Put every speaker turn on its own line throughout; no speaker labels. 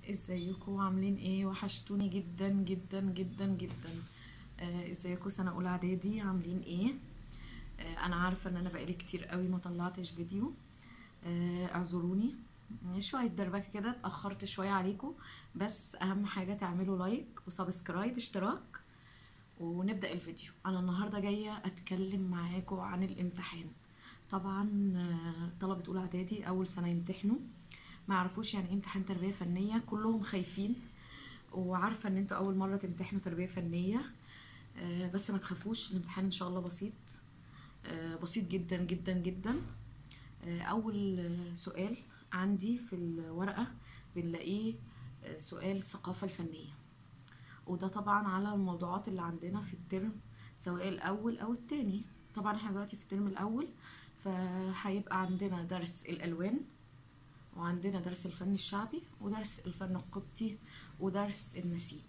ازيكم عاملين ايه وحشتوني جدا جدا جدا جدا آه، ازيكم سنة اولى اعدادي عاملين ايه آه، انا عارفة ان انا بقالي كتير قوي ما طلعتش فيديو آه، اعذروني شوية دربكة كده اتأخرت شوية عليكم بس اهم حاجة تعملوا لايك وسبسكرايب اشتراك ونبدأ الفيديو انا النهاردة جاية اتكلم معاكم عن الامتحان طبعا آه، طلبة اولى اعدادي اول سنة يمتحنوا ما يعرفوش يعني ايه امتحان تربية فنية كلهم خايفين وعارفة ان انتوا اول مرة تمتحنوا تربية فنية آه، بس ما تخافوش الامتحان ان شاء الله بسيط آه، بسيط جدا جدا جدا آه، اول آه، سؤال عندي في الورقة بنلاقيه آه، سؤال الثقافة الفنية وده طبعا على الموضوعات اللي عندنا في الترم سواء الاول او التاني طبعا احنا دلوقتي في الترم الاول فهيبقى عندنا درس الالوان وعندنا درس الفن الشعبي ودرس الفن القبطي ودرس النسيج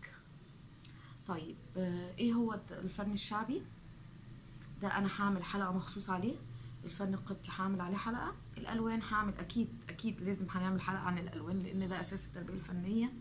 طيب آه، ايه هو الد- الفن الشعبي ده انا هعمل حلقة مخصوص عليه الفن القبطي هعمل عليه حلقة الالوان هعمل اكيد اكيد لازم هنعمل حلقة عن الالوان لان ده اساس التربية الفنية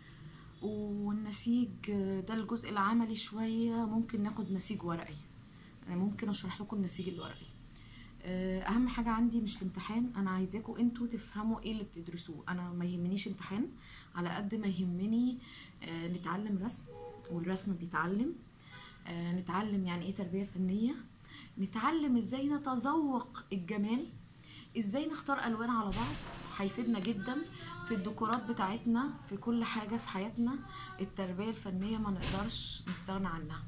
والنسيج آه، ده الجزء العملي شوية ممكن ناخد نسيج ورقي يعني ممكن اشرح لكم النسيج الورقي آه، اهم حاجه عندي مش الامتحان انا عايزاكم انتوا تفهموا ايه اللي بتدرسوه انا ما يهمنيش امتحان على قد ما يهمني آه، نتعلم رسم والرسم بيتعلم آه، نتعلم يعني ايه تربيه فنيه نتعلم ازاي نتذوق الجمال ازاي نختار الوان على بعض هيفيدنا جدا في الديكورات بتاعتنا في كل حاجه في حياتنا التربيه الفنيه ما نقدرش نستغنى عنها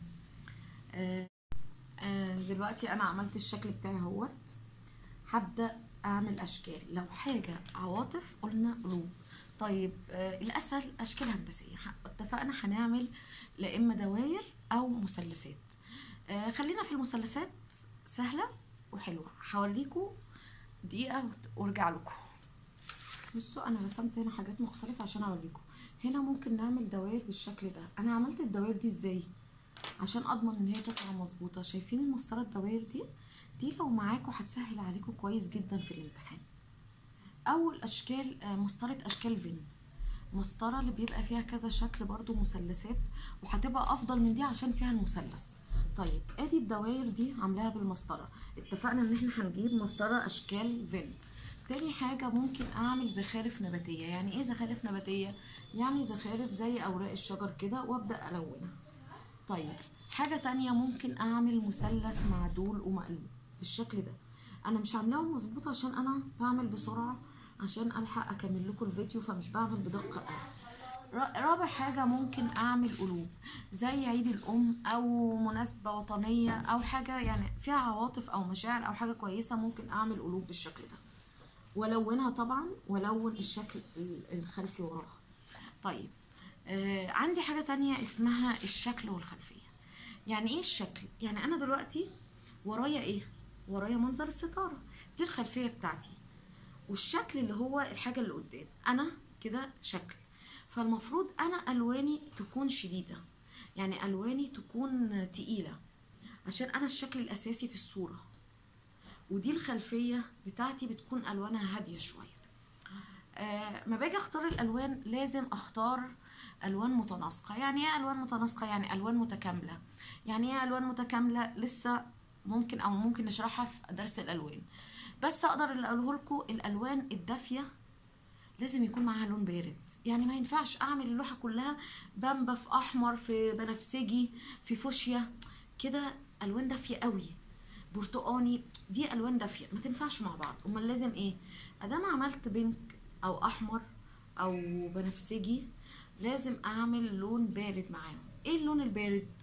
آه، آه، دلوقتي انا عملت الشكل بتاعي اهوت هبدا اعمل اشكال لو حاجه عواطف قلنا قلوب طيب آه الاسهل اشكال هندسيه ح- اتفقنا هنعمل لا اما دواير او مثلثات آه خلينا في المثلثات سهله وحلوه هوريكم دقيقه وت- وارجع لكم بصوا انا رسمت هنا حاجات مختلفه عشان اوريكم هنا ممكن نعمل دوائر بالشكل ده انا عملت الدوائر دي ازاي عشان اضمن ان هي تطلع مظبوطه شايفين المسطره الدوائر دي دي لو معاكم هتسهل عليكم كويس جدا في الامتحان اول اشكال آه، مسطره اشكال فين مسطره اللي بيبقى فيها كذا شكل برضو مثلثات وهتبقى افضل من دي عشان فيها المثلث طيب ادي الدوائر دي عاملاها بالمسطره اتفقنا ان احنا هنجيب مسطره اشكال فين تاني حاجة ممكن أعمل زخارف نباتية يعني إيه زخارف نباتية؟ يعني زخارف زي أوراق الشجر كده وأبدأ ألونها طيب حاجة تانية ممكن أعمل مثلث معدول ومقلوب بالشكل ده أنا مش عاملاهم مظبوط عشان أنا بعمل بسرعة عشان ألحق أكمل لكم الفيديو فمش بعمل بدقة أوي را- رابع حاجة ممكن أعمل قلوب زي عيد الأم أو مناسبة وطنية أو حاجة يعني فيها عواطف أو مشاعر أو حاجة كويسة ممكن أعمل قلوب بالشكل ده ولونها طبعا ولون الشكل ال- الخلفي وراها طيب آه عندي حاجة تانية اسمها الشكل والخلفية يعني ايه الشكل يعني انا دلوقتي ورايا ايه ورايا منظر الستارة دي الخلفية بتاعتي والشكل اللي هو الحاجة اللي قدام انا كده شكل فالمفروض انا الواني تكون شديدة يعني الواني تكون تقيلة عشان انا الشكل الاساسي في الصورة ودي الخلفية بتاعتي بتكون ألوانها هادية شوية آه ما باجي اختار الالوان لازم اختار الوان متناسقه يعني ايه الوان متناسقه يعني الوان متكامله يعني ايه الوان متكامله لسه ممكن او ممكن نشرحها في درس الالوان بس اقدر اللي اقوله لكم الالوان الدافيه لازم يكون معاها لون بارد يعني ما ينفعش اعمل اللوحه كلها بامبا في احمر في بنفسجي في فوشيا كده الوان دافيه قوي برتقاني دي الوان دافيه ما تنفعش مع بعض امال لازم ايه ادام عملت بينك او احمر او بنفسجي لازم اعمل لون بارد معاهم ايه اللون البارد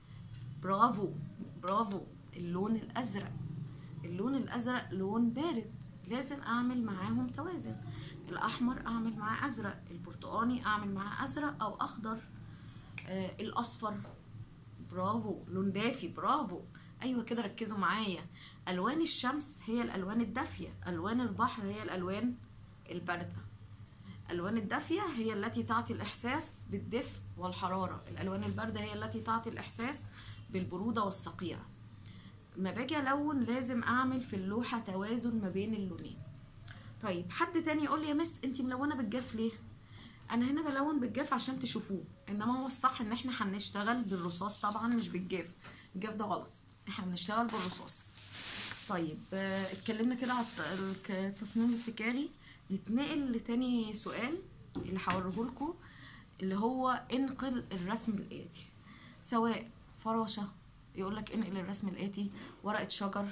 برافو برافو اللون الازرق اللون الازرق لون بارد لازم اعمل معاهم توازن الاحمر اعمل معاه ازرق البرتقاني اعمل معاه ازرق او اخضر آه الاصفر برافو لون دافي برافو ايوه كده ركزوا معايا الوان الشمس هي الالوان الدافيه الوان البحر هي الالوان البارده الالوان الدافيه هي التي تعطي الاحساس بالدفء والحراره الالوان البارده هي التي تعطي الاحساس بالبروده والصقيع ما باجي الون لازم اعمل في اللوحه توازن ما بين اللونين طيب حد تاني يقول لي يا مس انت ملونه بالجاف ليه انا هنا بلون بالجاف عشان تشوفوه انما هو الصح ان احنا هنشتغل بالرصاص طبعا مش بالجاف الجاف ده غلط احنا بنشتغل بالرصاص طيب آه، اتكلمنا كده على الت- الك- التصميم الابتكاري نتنقل لتاني سؤال اللي هوريهولكوا اللي هو انقل الرسم الآتي سواء فراشة يقولك انقل الرسم الآتي ورقة شجر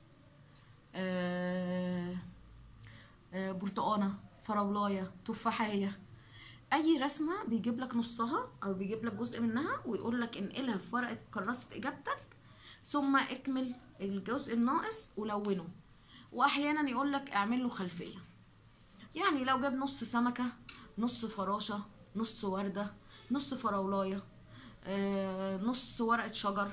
آه، آه، برتقانة فراولاية تفاحية اي رسمه بيجيب لك نصها او بيجيب لك جزء منها ويقول لك انقلها في ورقه كراسه اجابتك ثم اكمل الجزء الناقص ولونه واحيانا يقول لك اعمل له خلفيه يعني لو جاب نص سمكه نص فراشه نص ورده نص فراولايه آه، نص ورقه شجر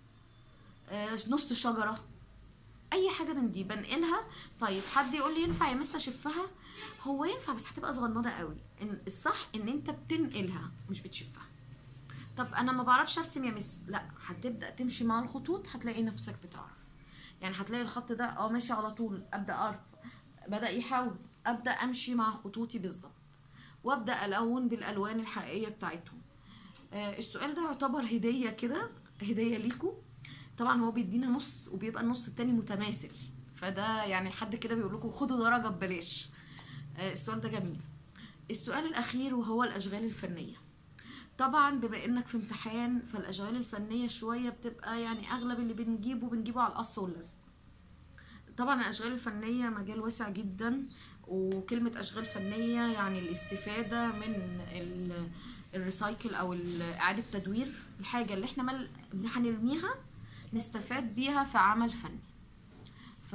آه، نص شجره اي حاجه من دي بنقلها طيب حد يقول لي ينفع يا مس اشفها هو ينفع بس هتبقى صغننه قوي إن الصح ان انت بتنقلها مش بتشفها طب انا ما بعرفش ارسم يا مس لا هتبدا تمشي مع الخطوط هتلاقي نفسك بتعرف يعني هتلاقي الخط ده اه ماشي على طول ابدا اعرف بدا يحاول ابدا امشي مع خطوطي بالظبط وابدا الون بالالوان الحقيقيه بتاعتهم آه السؤال ده يعتبر هديه كده هديه ليكوا طبعا هو بيدينا نص وبيبقى النص التاني متماثل فده يعني حد كده بيقول لكم خدوا درجه ببلاش آه، السؤال ده جميل السؤال الاخير وهو الاشغال الفنيه طبعا بما انك في امتحان فالاشغال الفنيه شويه بتبقى يعني اغلب اللي بنجيبه بنجيبه على القص واللزق طبعا الاشغال الفنيه مجال واسع جدا وكلمه اشغال فنيه يعني الاستفاده من ال- الريسايكل او ال- اعاده تدوير الحاجه اللي احنا مل... اللي هنرميها نستفاد بيها في عمل فني ف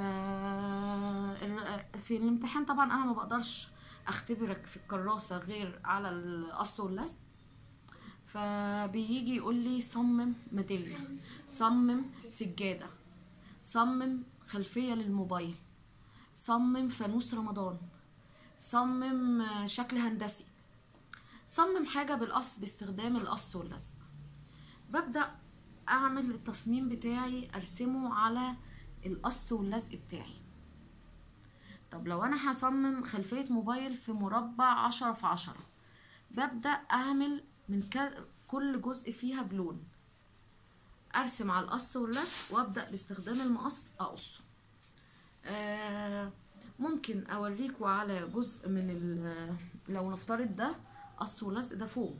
الر- في الامتحان طبعا انا ما بقدرش اختبرك في الكراسه غير على القص واللزق فبيجي يقول لي صمم ميداليه صمم سجاده صمم خلفيه للموبايل صمم فانوس رمضان صمم آه، شكل هندسي صمم حاجه بالقص باستخدام القص واللزق ببدا اعمل التصميم بتاعي ارسمه على القص واللزق بتاعي طب لو انا هصمم خلفية موبايل في مربع عشرة في عشرة ببدأ اعمل من ك- كل جزء فيها بلون ارسم على القص واللزق وابدأ باستخدام المقص اقصه آه ممكن اوريكوا على جزء من ال- لو نفترض ده قص ولزق ده فوق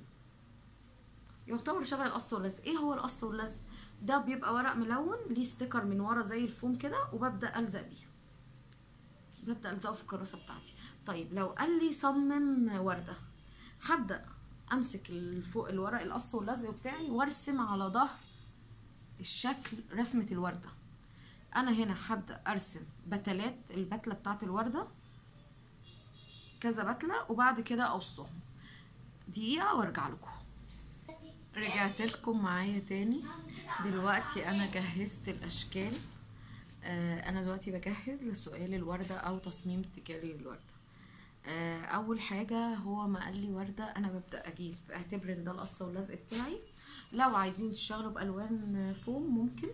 يعتبر شبه القص واللزق ايه هو القص واللزق ده بيبقى ورق ملون ليه ستيكر من ورا زي الفوم كده وببدا الزق بيه ببدا الزقه في الكراسه بتاعتي طيب لو قال لي صمم ورده هبدا امسك فوق الورق القص واللزق بتاعي وارسم على ظهر الشكل رسمه الورده انا هنا هبدا ارسم بتلات البتله بتاعت الورده كذا بتله وبعد كده اقصهم دقيقه وارجع لكم رجعت لكم معايا تاني دلوقتي انا جهزت الاشكال آه انا دلوقتي بجهز لسؤال الوردة او تصميم ابتكاري للوردة آه اول حاجة هو ما قال لي وردة انا ببدأ اجيب اعتبر ان ده القصة واللزق بتاعي لو عايزين تشتغلوا بالوان فوم ممكن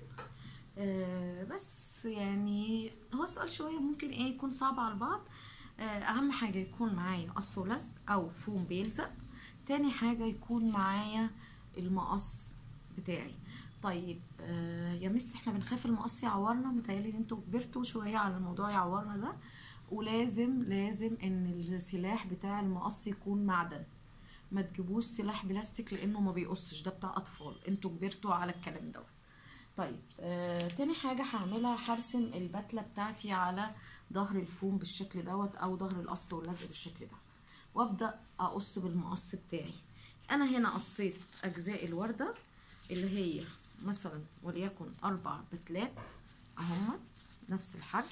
آه بس يعني هو السؤال شوية ممكن ايه يكون صعب على البعض آه اهم حاجة يكون معايا قص ولزق او فوم بيلزق تاني حاجة يكون معايا المقص بتاعي طيب آه يا مس احنا بنخاف المقص يعورنا متهيألي ان انتوا كبرتوا شوية على الموضوع يعورنا ده ولازم لازم ان السلاح بتاع المقص يكون معدن ما تجيبوش سلاح بلاستيك لانه ما بيقصش ده بتاع اطفال انتوا كبرتوا على الكلام دوت طيب آه تاني حاجة هعملها هرسم البتلة بتاعتي على ظهر الفوم بالشكل دوت او ظهر القص واللزق بالشكل ده وابدأ اقص بالمقص بتاعي انا هنا قصيت اجزاء الوردة اللي هي مثلا وليكن اربع بتلات اهمت نفس الحجم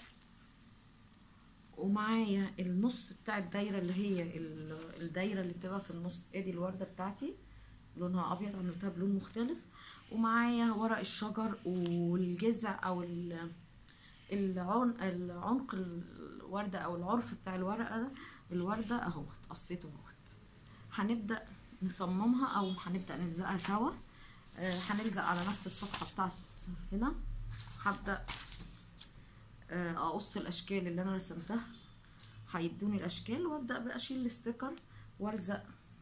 ومعايا النص بتاع الدايرة اللي هي ال- الدايرة اللي بتبقى في النص ادي الوردة بتاعتي لونها ابيض عملتها بلون مختلف ومعايا ورق الشجر والجذع او ال- العن العنق الوردة او العرف بتاع الورقة ده الوردة اهوت قصيته اهوت هنبدأ نصممها او هنبدأ نلزقها سوا آه، هنلزق على نفس الصفحة بتاعت هنا هبدأ آه، اقص الاشكال اللي انا رسمتها هيدوني الاشكال وابدأ بقى اشيل الستيكر والزق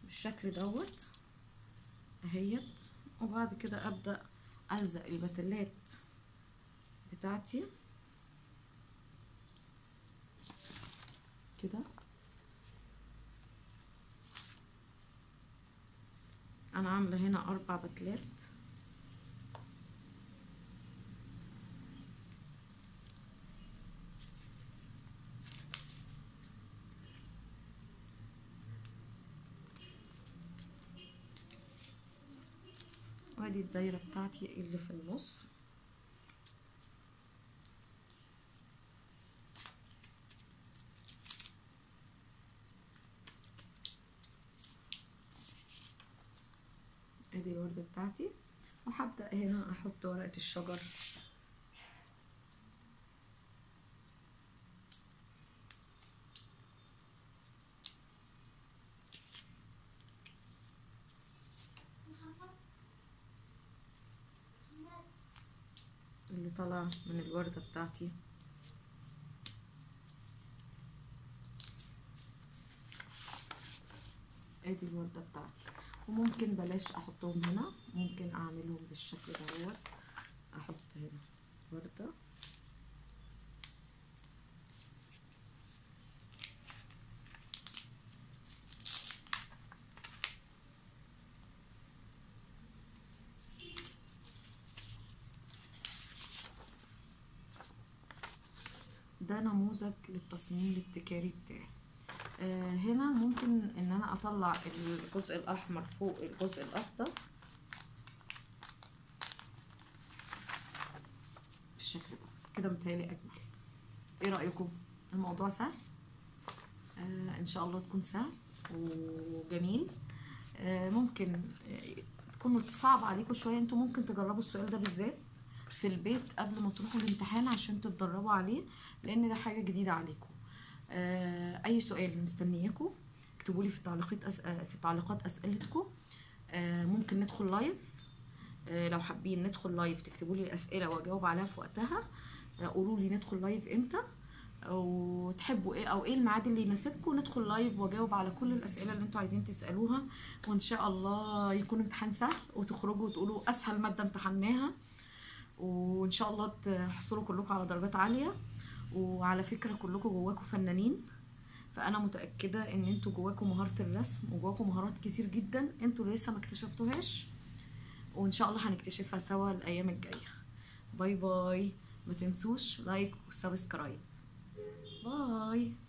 بالشكل دوت اهيت وبعد كده ابدا الزق البتلات بتاعتي كده انا عامله هنا اربع بتلات وادي الدايره بتاعتي اللي في النص ادي الوردة بتاعتي وهبدأ هنا احط ورقة الشجر اللي طالع من الوردة بتاعتي ادي الوردة بتاعتي وممكن بلاش احطهم هنا ممكن اعملهم بالشكل دوت احط هنا وردة ده نموذج للتصميم الابتكاري بتاعي آه هنا ممكن ان انا اطلع الجزء الاحمر فوق الجزء الاخضر بالشكل ده كده متهيألي اجمل ايه رايكم الموضوع سهل آه ان شاء الله تكون سهل وجميل آه ممكن تكون صعب عليكم شويه انتوا ممكن تجربوا السؤال ده بالذات في البيت قبل ما تروحوا الامتحان عشان تتدربوا عليه لان ده حاجه جديده عليكم آه اي سؤال مستنياكم اكتبوا لي في التعليقات أس... في تعليقات اسئلتكم آه ممكن ندخل لايف آه لو حابين ندخل لايف تكتبوا لي الاسئله واجاوب عليها في وقتها قولوا لي ندخل لايف امتى وتحبوا ايه او ايه الميعاد اللي يناسبكم ندخل لايف واجاوب على كل الاسئله اللي انتوا عايزين تسالوها وان شاء الله يكون امتحان سهل وتخرجوا وتقولوا اسهل ماده امتحناها وان شاء الله تحصلوا كلكم على درجات عاليه وعلى فكره كلكم جواكم فنانين فانا متاكده ان انتوا جواكم مهاره الرسم وجواكم مهارات كتير جدا انتوا لسه ما اكتشفتوهاش وان شاء الله هنكتشفها سوا الايام الجايه باي باي ما تنسوش لايك وسبسكرايب باي